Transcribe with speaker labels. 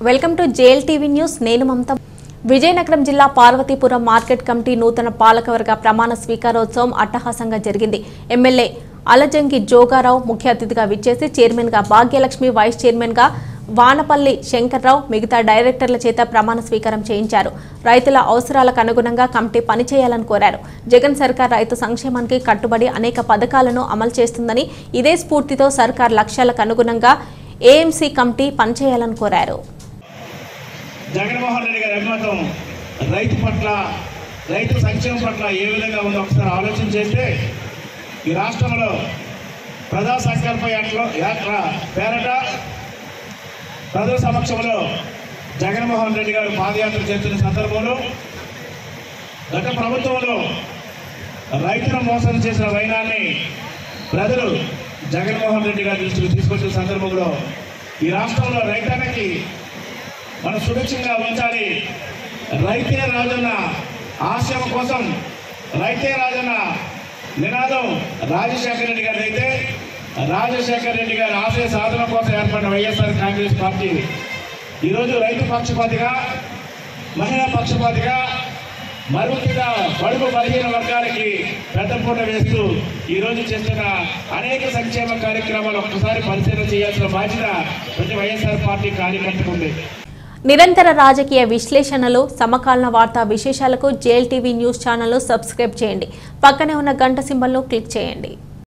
Speaker 1: welcome to JL TV news నేను మమత విజయనగరం జిల్లా Parvathipuram market committee నూతన పాలకవర్గ ప్రమాణ స్వీకారోత్సవం అట్టహాసంగా జరిగింది ఎమ్మెల్యే అలజంగి జోగారావు ముఖ్య అతిథిగా విచ్చేసి చైర్మన్ గా భాగ్యలక్ష్మి వైస్ చైర్మన్ గా వానపల్లి శంకర్రావు మిగతా డైరెక్టర్ల చేత ప్రమాణ స్వీకారం చేయించారు రైతుల అవసరాలకు అనుగుణంగా కమిటీ పనిచేయాలని కోరారు జగన్ సర్కార్ రైతు సంక్షేమానికి కట్టుబడి అనేక పథకాలను అమలు చేస్తుందని ఇదే స్ఫూర్తితో సర్కార్ లక్ష్యాలకు అనుగుణంగా ఏఎంసీ కమిటీ పనిచేయాలని కోరారు
Speaker 2: జగన్మోహన్ రెడ్డి గారి అభిమతం రైతు పట్ల రైతు సంక్షేమం పట్ల ఏ విధంగా ఉందో ఒకసారి ఆలోచన చేస్తే ఈ రాష్ట్రంలో ప్రజా సంకల్ప యాత్ర యాత్ర పేరట ప్రజల సమక్షంలో జగన్మోహన్ రెడ్డి గారు పాదయాత్ర చేస్తున్న సందర్భంలో గత ప్రభుత్వంలో రైతులను మోసం చేసిన వైనాన్ని ప్రజలు జగన్మోహన్ రెడ్డి గారి దృష్టికి తీసుకొచ్చిన సందర్భంలో ఈ రాష్ట్రంలో రైతానికి మనం సురక్షంగా ఉంచాలి రైతే రాజన్న ఆశయం కోసం రైతే రాజన్న నినాదం రాజశేఖర రెడ్డి గారి అయితే రాజశేఖర రెడ్డి గారి ఆశయ సాధన కోసం ఏర్పడిన వైఎస్ఆర్ కాంగ్రెస్ పార్టీ ఈరోజు రైతు పక్షపాతిగా మహిళా పక్షపాతిగా మరుగుతుగా బడుగు బలహీన వర్గాలకి పెద్దపూట వేస్తూ ఈ రోజు చేస్తున్న అనేక సంక్షేమ కార్యక్రమాలు ఒక్కసారి పరిశీలన చేయాల్సిన బాధ్యత ప్రతి వైఎస్ఆర్ పార్టీ కార్యకర్తకు ఉంది
Speaker 1: నిరంతర రాజకీయ విశ్లేషణలు సమకాలీన వార్తా విశేషాలకు జేఎల్ టీవీ న్యూస్ ఛానల్ను సబ్స్క్రైబ్ చేయండి పక్కనే ఉన్న గంట సింబల్ను క్లిక్ చేయండి